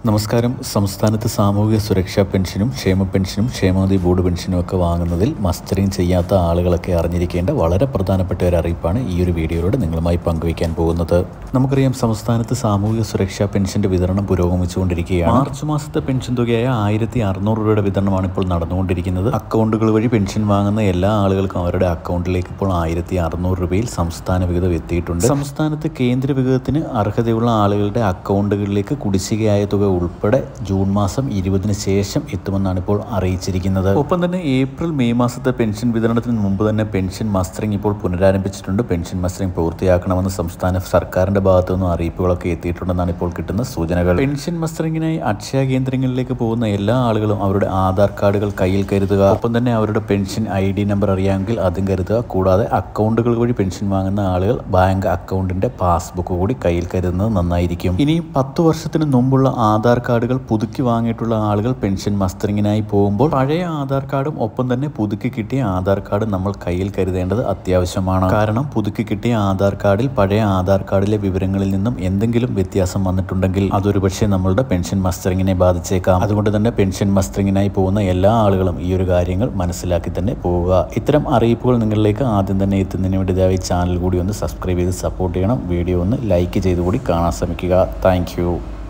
നമസ്കാരം സംസ്ഥാനത്ത് സാമൂഹിക സുരക്ഷാ പെൻഷനും ക്ഷേമ പെൻഷനും ക്ഷേമനിധി ബോർഡ് പെൻഷനും ഒക്കെ വാങ്ങുന്നതിൽ മസ്റ്ററിംഗ് ചെയ്യാത്ത ആളുകളൊക്കെ അറിഞ്ഞിരിക്കേണ്ട വളരെ പ്രധാനപ്പെട്ട ഒരു അറിയിപ്പാണ് ഈ ഒരു വീഡിയോയിലൂടെ നിങ്ങളുമായി പങ്കുവയ്ക്കാൻ പോകുന്നത് നമുക്കറിയാം സംസ്ഥാനത്ത് സാമൂഹിക സുരക്ഷാ പെൻഷന്റെ വിതരണം പുരോഗമിച്ചുകൊണ്ടിരിക്കുകയാണ് മാർച്ച് മാസത്തെ പെൻഷൻ തുകയായ ആയിരത്തി അറുന്നൂറ് രൂപയുടെ വിതരണമാണ് ഇപ്പോൾ നടന്നുകൊണ്ടിരിക്കുന്നത് അക്കൗണ്ടുകൾ വഴി പെൻഷൻ വാങ്ങുന്ന എല്ലാ ആളുകൾക്കും അവരുടെ അക്കൗണ്ടിലേക്ക് ഇപ്പോൾ ആയിരത്തി അറുന്നൂറ് രൂപയിൽ സംസ്ഥാന വിഹിതം എത്തിയിട്ടുണ്ട് സംസ്ഥാനത്ത് കേന്ദ്ര വിഹിതത്തിന് അർഹതയുള്ള ആളുകളുടെ അക്കൗണ്ടുകളിലേക്ക് കുടിശ്ശികയായ തുക ഉൾപ്പെടെ ജൂൺ മാസം ഇരുപതിന് ശേഷം എത്തുമെന്നാണ് ഇപ്പോൾ അറിയിച്ചിരിക്കുന്നത് ഒപ്പം തന്നെ ഏപ്രിൽ മെയ് മാസത്തെ പെൻഷൻ വിതരണത്തിന് മുമ്പ് തന്നെ പെൻഷൻ മസ്റ്ററിംഗ് ഇപ്പോൾ പുനരാരംഭിച്ചിട്ടുണ്ട് പെൻഷൻ മസ്റ്ററിംഗ് പൂർത്തിയാക്കണമെന്ന് സംസ്ഥാന സർക്കാരിന്റെ ഭാഗത്തു നിന്നും അറിയിപ്പുകളൊക്കെ എത്തിയിട്ടുണ്ടെന്നാണ് ഇപ്പോൾ കിട്ടുന്ന സൂചനകൾ പെൻഷൻ മസ്റ്ററിംഗിനായി അക്ഷയ കേന്ദ്രങ്ങളിലേക്ക് പോകുന്ന എല്ലാ ആളുകളും അവരുടെ ആധാർ കാർഡുകൾ കയ്യിൽ കരുതുക ഒപ്പം തന്നെ അവരുടെ പെൻഷൻ ഐ ഡി നമ്പർ അറിയാമെങ്കിൽ അതും കരുതുക കൂടാതെ അക്കൗണ്ടുകൾ വഴി പെൻഷൻ വാങ്ങുന്ന ആളുകൾ ബാങ്ക് അക്കൗണ്ടിന്റെ പാസ്ബുക്ക് കൂടി കയ്യിൽ കരുതുന്നത് നന്നായിരിക്കും ഇനി പത്ത് വർഷത്തിന് മുമ്പുള്ള ആധാർ കാർഡുകൾ പുതുക്കി വാങ്ങിയിട്ടുള്ള ആളുകൾ പെൻഷൻ മസ്റ്ററിങ്ങിനായി പോകുമ്പോൾ പഴയ ആധാർ കാർഡും ഒപ്പം തന്നെ പുതുക്കി കിട്ടിയ ആധാർ കാർഡും നമ്മൾ കയ്യിൽ കരുതേണ്ടത് അത്യാവശ്യമാണ് കാരണം പുതുക്കി കിട്ടിയ ആധാർ കാർഡിൽ പഴയ ആധാർ കാർഡിലെ വിവരങ്ങളിൽ നിന്നും എന്തെങ്കിലും വ്യത്യാസം വന്നിട്ടുണ്ടെങ്കിൽ അതൊരു പക്ഷേ നമ്മളുടെ പെൻഷൻ മസ്റ്ററിങ്ങിനെ ബാധിച്ചേക്കാം അതുകൊണ്ട് തന്നെ പെൻഷൻ മസ്റ്ററിങ്ങിനായി പോകുന്ന എല്ലാ ആളുകളും ഈ ഒരു കാര്യങ്ങൾ മനസ്സിലാക്കി തന്നെ പോവുക ഇത്തരം അറിയിപ്പുകൾ നിങ്ങളിലേക്ക് ആദ്യം തന്നെ എത്തുന്നതിന് വേണ്ടി ദയവായി ചാനൽ കൂടി ഒന്ന് സബ്സ്ക്രൈബ് ചെയ്ത് സപ്പോർട്ട് ചെയ്യണം വീഡിയോ ഒന്ന് ലൈക്ക് ചെയ്ത് കൂടി കാണാൻ ശ്രമിക്കുക താങ്ക്